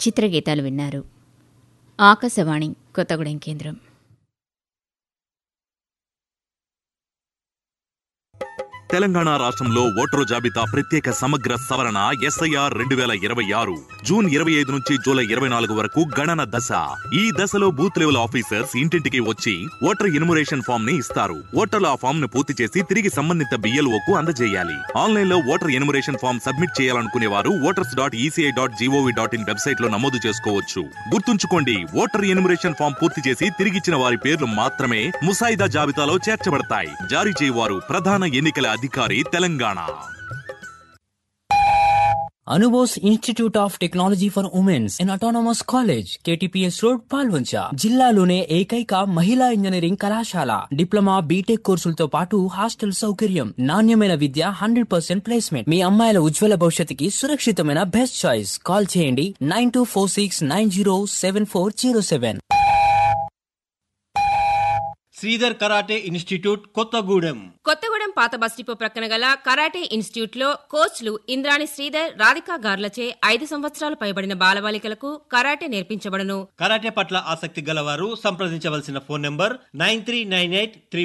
చిత్రగీతాలు విన్నారు ఆకాశవాణి కొత్తగూడెం కేంద్రం తెలంగాణ రాష్ట్రంలో ఓటరు జాబితా ప్రత్యేక సమగ్ర సవరణ ఎస్ఐఆర్ రెండు వేల ఇరవై ఆరు జూన్ ఇరవై ఐదు నుంచి జూలై ఇరవై నాలుగు వరకు గణన దశ ఈ దశలో బూత్ లెవెల్ ఆఫీసర్స్ ఇంటింటికి వచ్చి ఓటర్ ఇనుమరేషన్ ఫామ్ ని ఇస్తారు ఓటర్లు ఆ ఫామ్ ను పూర్తి చేసి తిరిగి సంబంధిత బిఎల్ఓ కు అందజేయాలి ఆన్లైన్ లో ఓటర్ ఎనుమరేషన్ ఫామ్ సబ్మిట్ చేయాలనుకునే వారు voters dot ECI dot GOV dot in website లో నమోదు చేసుకోవచ్చు గుర్తుంచుకోండి ఓటర్ ఎనుమరేషన్ ఫామ్ పూర్తి చేసి తిరిగిచ్చిన వారి పేర్లు మాత్రమే ముసాయిదా జాబితాలో చేర్చబడతాయి జారీ చేయవారు ప్రధాన ఎన్నికల అధికారి Telangana Anubose institute of technology for womens in autonomous college KTPS road Palvancha జిల్లాలోనే ఏకైక మహిళా ఇంజనీరింగ్ కళాశాల డిప్లొమా బీటెక్ కోర్సులతో పాటు హాస్టల్ సౌకర్యం నాణ్యమైన విద్య హండ్రెడ్ పర్సెంట్ ప్లేస్మెంట్ మీ అమ్మాయిల ఉజ్వల భవిష్యత్తుకి సురక్షితమైన బెస్ట్ చాయిస్ కాల్ చేయండి nine two four six nine zero seven four zero seven Sridhar karate institute Kothagudem Kothagudem పాత బస్ డిపో ప్రక్కన గల కరాటే ఇన్స్టిట్యూట్ లో కోచ్లు ఇంద్రాణి శ్రీధర్ రాధికా గార్లచే ఐదు సంవత్సరాలు పైబడిన బాలబాలికలకు కరాటే నేర్పించబడును కరాటే పట్ల ఆసక్తి గలవారు సంప్రదించవలసిన phone number nine three nine eight three